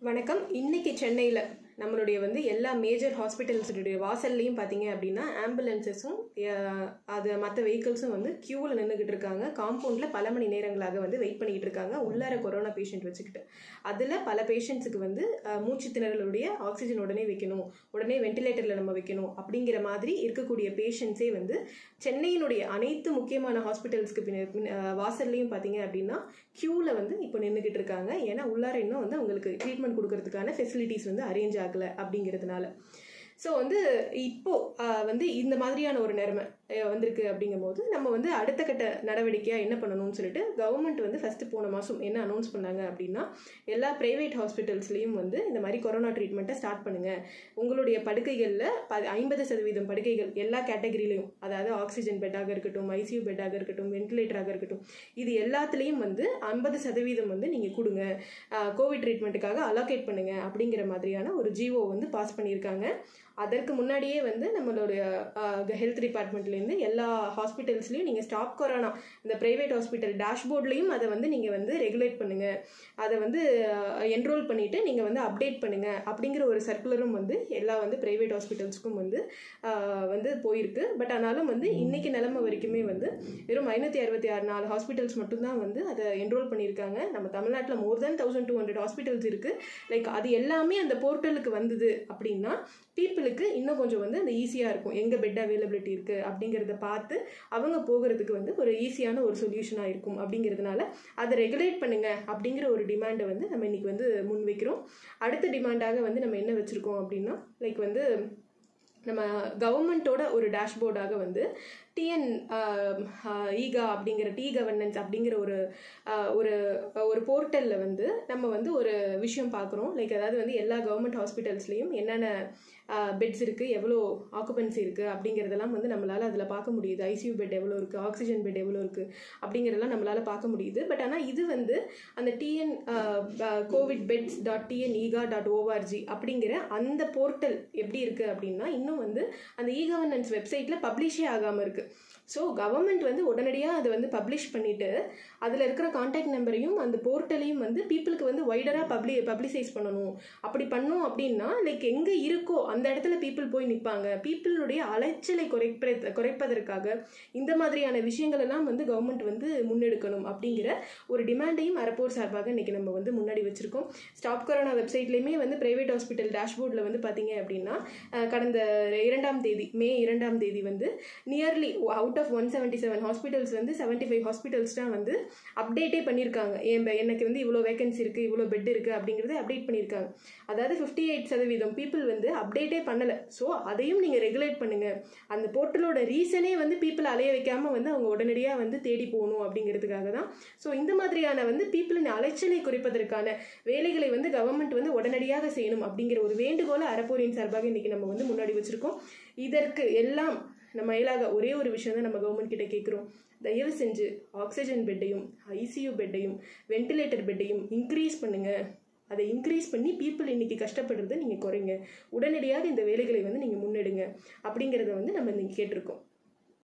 வணக்கம் இன்னைக்கு சென்னையில் நம்மளுடைய வந்து எல்லா மேஜர் ஹாஸ்பிட்டல்ஸுடைய வாசல்லையும் பார்த்தீங்க அப்படின்னா ஆம்புலன்சஸும் அது மற்ற வெஹிக்கிள்ஸும் வந்து க்யூவில் நின்றுக்கிட்டு இருக்காங்க காம்பவுண்டில் பல மணி நேரங்களாக வந்து வெயிட் பண்ணிக்கிட்டு இருக்காங்க உள்ளார கொரோனா பேஷண்ட் வச்சுக்கிட்டு அதில் பல பேஷண்ட்ஸுக்கு வந்து அஹ், மூச்சு திணறலுடைய ஆக்சிஜன் உடனே வைக்கணும் உடனே வென்டிலேட்டரில் நம்ம வைக்கணும் அப்படிங்கிற மாதிரி இருக்கக்கூடிய பேஷண்ட்ஸே வந்து சென்னையினுடைய அனைத்து முக்கியமான ஹாஸ்பிட்டல்ஸ்க்கு பின்ன பின்ன- அஹ், வாசல்லையும் பார்த்தீங்க அப்படின்னா க்யூவில் வந்து இப்போ நின்றுக்கிட்டு இருக்காங்க ஏன்னா உள்ளார இன்னும் வந்து அவங்களுக்கு ட்ரீட்மெண்ட் கொடுக்கறதுக்கான ஃபெசிலிட்டிஸ் வந்து அரேஞ்ச் ஆகலை அப்படிங்கிறதுனால ஸோ வந்து இப்போ ஆஹ், வந்து இந்த மாதிரியான ஒரு நிலைமை அஹ், வந்திருக்கு அப்படிங்கும்போது நம்ம வந்து அடுத்த கட்ட நடவடிக்கையாக என்ன பண்ணணும்னு சொல்லிட்டு கவர்மெண்ட் வந்து ஃபஸ்ட்டு போன மாதம் என்ன அனௌன்ஸ் பண்ணாங்க அப்படின்னா எல்லா ப்ரைவேட் ஹாஸ்பிட்டல்ஸ்லேயும் வந்து இந்த மாதிரி கொரோனா ட்ரீட்மெண்ட்டை ஸ்டார்ட் பண்ணுங்கள் உங்களுடைய படுக்கைகளில் ப ஐம்பது சதவீதம் படுக்கைகள் எல்லா கேட்டகரியிலையும் அதாவது ஆக்சிஜன் பெட்டாக இருக்கட்டும் ஐசியூ பெட்டாக இருக்கட்டும் வென்டிலேட்டராக இருக்கட்டும் இது எல்லாத்துலேயும் வந்து ஐம்பது சதவீதம் வந்து நீங்கள் கொடுங்க கோவிட் ட்ரீட்மெண்ட்டுக்காக அலோகேட் பண்ணுங்க அப்படிங்கிற மாதிரியான ஒரு ஜிஓ வந்து பாஸ் பண்ணியிருக்காங்க அதற்கு முன்னாடியே வந்து நம்மளுடைய ஹெல்த் டிபார்ட்மெண்ட்லேருந்து எல்லா ஹாஸ்பிட்டல்ஸ்லையும் நீங்கள் ஸ்டாப் கொரோனா இந்த ப்ரைவேட் ஹாஸ்பிட்டல் டேஷ்போர்ட்லேயும் அதை வந்து நீங்கள் வந்து ரெகுலேட் பண்ணுங்கள் அதை வந்து என்ரோல் பண்ணிவிட்டு நீங்கள் வந்து அப்டேட் பண்ணுங்கள் அப்படிங்கிற ஒரு சர்க்குலரும் வந்து எல்லா வந்து ப்ரைவேட் ஹாஸ்பிட்டல்ஸ்க்கும் வந்து ஆஹ், வந்து போயிருக்கு பட் ஆனாலும் வந்து இன்னைக்கு நிலைமை வரைக்குமே வந்து வெறும் ஐநூற்றி அறுபத்தி ஆறு நாலு ஹாஸ்பிட்டல்ஸ் மட்டும்தான் வந்து அதை என்ரோல் பண்ணியிருக்காங்க நம்ம தமிழ்நாட்டில் more than thousand two hundred hospitals இருக்குது லைக் அது எல்லாமே அந்த போர்ட்டலுக்கு வந்தது அப்படின்னா பீப்புளுக்கு இன்னும் கொஞ்சம் வந்து அந்த ஈஸியாக இருக்கும் எங்கே பெட் அவைலபிலிட்டி இருக்குது அப்படிங்கிறத பார்த்து அவங்க போகிறதுக்கு வந்து ஒரு ஈஸியான ஒரு சொல்யூஷனாக இருக்கும் அப்படிங்கிறதுனால அதை ரெகுலேட் பண்ணுங்க அப்படிங்கிற ஒரு டிமாண்டை வந்து நம்ம இன்னைக்கு வந்து முன் வைக்கிறோம் அடுத்த டிமாண்டாக வந்து நம்ம என்ன வச்சுருக்கோம் அப்படின்னா லைக் வந்து நம்ம கவர்மெண்ட்டோட ஒரு டேஷ்போர்டாக வந்து டிஎன் ஈகா அப்படிங்கிற டி கவர்னன்ஸ் அப்படிங்கிற ஒரு ஆஹ், ஒரு ஒரு போர்ட்டலில் வந்து நம்ம வந்து ஒரு விஷயம் பார்க்குறோம் லைக் அதாவது வந்து எல்லா கவர்மெண்ட் ஹாஸ்பிட்டல்ஸ்லேயும் என்னென்ன பெட்ஸ் இருக்குது எவ்வளோ ஆக்குபென்சி இருக்குது அப்படிங்கிறதெல்லாம் வந்து நம்மளால் அதில் பார்க்க முடியுது ஐசியூ பெட் எவ்வளோ இருக்குது ஆக்சிஜன் பெட் எவ்வளோ இருக்குது அப்படிங்கிறதெல்லாம் நம்மளால் பார்க்க முடியுது பட் ஆனால் இது வந்து அந்த TN covid beds dot TN ega dot org அப்படிங்கிற அந்த போர்ட்டல் எப்படி இருக்குது அப்படின்னா இன்னும் வந்து அந்த இ கவர்னன்ஸ் வெப்சைட்டில் பப்ளிஷே ஆகாமல் இருக்குது ஸோ கவர்மெண்ட் வந்து உடனடியாக அதை வந்து பப்ளிஷ் பண்ணிவிட்டு அதில் இருக்கிற காண்டாக்ட் நம்பரையும் அந்த போர்ட்டலையும் வந்து பீப்புளுக்கு வந்து வைடராக பப்ளி பப்ளிசைஸ் பண்ணணும் அப்படி பண்ணோம் அப்படின்னா லைக் எங்கே இருக்கோ அந்த இடத்துல பீப்புள் போய் நிற்பாங்க பீப்புளுடைய அலைச்சலை குறைப்ப குறைப்பதற்காக இந்த மாதிரியான விஷயங்கள் எல்லாம் வந்து கவர்மெண்ட் வந்து முன்னெடுக்கணும் அப்படிங்கிற ஒரு டிமாண்டையும் அறப்போர் சார்பாக இன்னைக்கு நம்ம வந்து முன்னாடி வச்சிருக்கோம் ஸ்டாப் கொரோனா வெப்சைட்லேயுமே வந்து பிரைவேட் ஹாஸ்பிட்டல் டேஷ்போர்டில் வந்து பார்த்தீங்க அப்படின்னா அஹ், கடந்த இரண்டாம் தேதி மே இரண்டாம் தேதி வந்து nearly out of one seventy seven hospitals வந்து செவன்ட்டி ஃபைவ் ஹாஸ்பிட்டல்ஸ் தான் வந்து அப்டேட்டே பண்ணியிருக்காங்க என் ப- எனக்கு வந்து இவ்வளோ வேகன்சி இருக்குது இவ்வளோ பெட் இருக்குது அப்படிங்கிறத அப்டேட் பண்ணியிருக்காங்க அதாவது ஃபிஃப்டி எயிட் சதவீதம் பீப்புள் வந்து அப்டேட்டே பண்ணலை ஸோ அதையும் நீங்கள் ரெகுலேட் பண்ணுங்கள் அந்த போர்ட்டலோட ரீசனே வந்து பீப்புள் அலைய வைக்காமல் வந்து அவங்க உடனடியாக வந்து தேடி போகணும் அப்படிங்கிறதுக்காக தான் ஸோ இந்த மாதிரியான வந்து பீப்புளின் அலைச்சலை குறைப்பதற்கான வேலைகளை வந்து கவர்மெண்ட் வந்து உடனடியாக செய்யணும் அப்படிங்கிற ஒரு வேண்டுகோளை அறப்போரின் சார்பாக இன்னைக்கு நம்ம வந்து முன்னாடி வச்சிருக்கோம் இதற்கு எல்லாம் நம்ம மேலாக ஒரே ஒரு விஷயம் தான் நம்ம கவர்மெண்ட் கிட்ட கேட்குறோம் தயவு செஞ்சு ஆக்சிஜன் பெட்டையும் ஐசியூ பெட்டையும் வென்டிலேட்டர் பெட்டையும் இன்க்ரீஸ் பண்ணுங்க அதை இன்க்ரீஸ் பண்ணி பீப்புள் இன்னைக்கு கஷ்டப்படுறதை நீங்கள் குறைங்க உடனடியாக இந்த வேலைகளை வந்து நீங்கள் முன்னெடுங்க அப்படிங்கிறத வந்து நம்ம இன்னைக்கு கேட்டிருக்கோம்